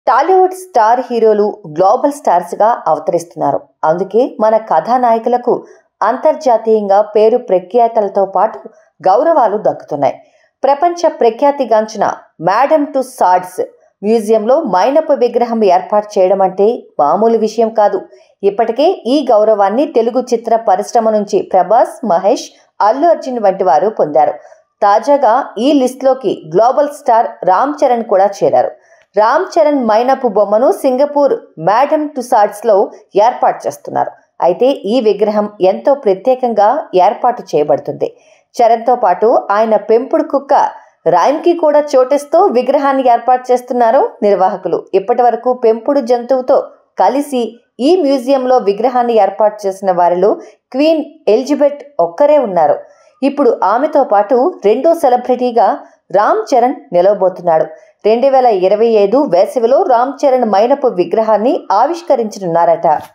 Tollywood star హీరోలు global స్టార్స్గా అవతరిస్తున్నారు అందుకే మన కథానాయకులకు అంతర్జాతీయంగా పేరు ప్రఖ్యాతలతో పాటు గౌరవాలు దక్కుతున్నాయి ప్రపంచ ప్రఖ్యాతిగాంచిన మేడమ్ టు సాడ్స్ మ్యూజియంలో మైనపు విగ్రహం ఏర్పాటు చేయడం అంటే మామూలు విషయం కాదు ఇప్పటికే ఈ గౌరవాన్ని తెలుగు చిత్ర పరిశ్రమ నుంచి ప్రభాస్ మహేష్ అల్లు అర్జున్ వంటి వారు పొందారు తాజాగా ఈ లిస్ట్లోకి గ్లోబల్ స్టార్ రామ్ చరణ్ కూడా చేరారు రామ్ చరణ్ మైనపు బొమ్మను సింగపూర్ మేడమ్ టుసాడ్స్లో ఏర్పాటు చేస్తున్నారు అయితే ఈ విగ్రహం ఎంతో ప్రత్యేకంగా ఏర్పాటు చేయబడుతుంది చరణ్తో పాటు ఆయన పెంపుడు కుక్క రాయిమ్కి కూడా చోటిస్తూ విగ్రహాన్ని ఏర్పాటు చేస్తున్నారు నిర్వాహకులు ఇప్పటి వరకు పెంపుడు జంతువుతో కలిసి ఈ మ్యూజియంలో విగ్రహాన్ని ఏర్పాటు చేసిన వారిలో క్వీన్ ఎలిజబెత్ ఒక్కరే ఉన్నారు ఇప్పుడు ఆమెతో పాటు రెండో సెలబ్రిటీగా రామ్ చరణ్ నిలవబోతున్నాడు రెండు వేల ఇరవై ఐదు వేసవిలో రామ్ చరణ్ మైనపు విగ్రహాన్ని ఆవిష్కరించనున్నారట